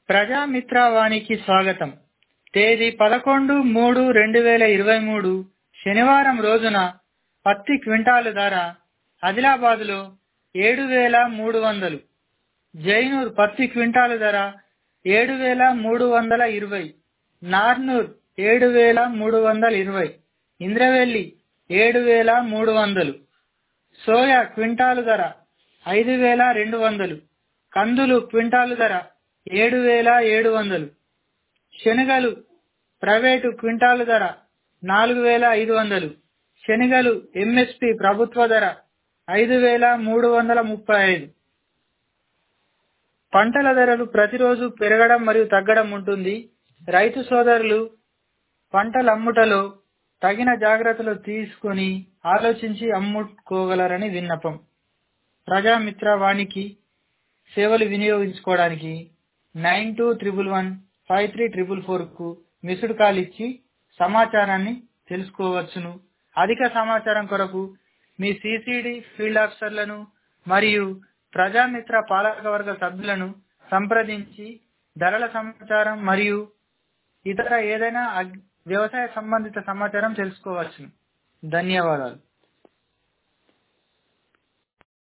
ప్రజామిత్రవానికి స్వాగతం తేదీ పదకొండు మూడు రెండు వేల ఇరవై మూడు శనివారం రోజున పత్తి క్వింటాలు ధర ఆదిలాబాదులో ఏడు వేల మూడు వందలు జైనూర్ పత్తి క్వింటాలు ధర ఏడు వేల మూడు వందల ఇరవై నార్నూర్ ఏడు వేల మూడు వందల ఇరవై ఇంద్రవెల్లి ఏడు వేల మూడు వందలు సోయా క్వింటాలు ధర ఐదు వేల రెండు వందలు కందులు క్వింటాలు ధర ఏడు వేల ఏడు వందలు శనగలు ప్రైవేటు క్వింటాలు ధర నాలుగు వేల ఐదు వందలు శనగలు ఎంఎస్పి ప్రభుత్వ ధర ఐదు వేల మూడు వందల ముప్పై ఐదు పంటల ధరలు ప్రతిరోజు పెరగడం మరియు తగ్గడం ఉంటుంది రైతు సోదరులు పంటలు అమ్ముటలో తగిన జాగ్రత్తలు తీసుకొని ఆలోచించి అమ్ముకోగలరని విన్నపం ప్రజామిత్ర వానికి సేవలు వినియోగించుకోవడానికి nine two triple one five three triple ఫోర్కు మిస్డ్ కాల్ ఇచ్చి సమాచారాన్ని తెలుసుకోవచ్చును అధిక సమాచారం కొరకు మీ సిసిడి ఫీల్డ్ ఆఫీసర్లను మరియు ప్రజామిత్ర పాలకవర్గ సభ్యులను సంప్రదించి ధరల సమాచారం మరియు ఇతర ఏదైనా వ్యవసాయ సంబంధిత సమాచారం తెలుసుకోవచ్చును ధన్యవాదాలు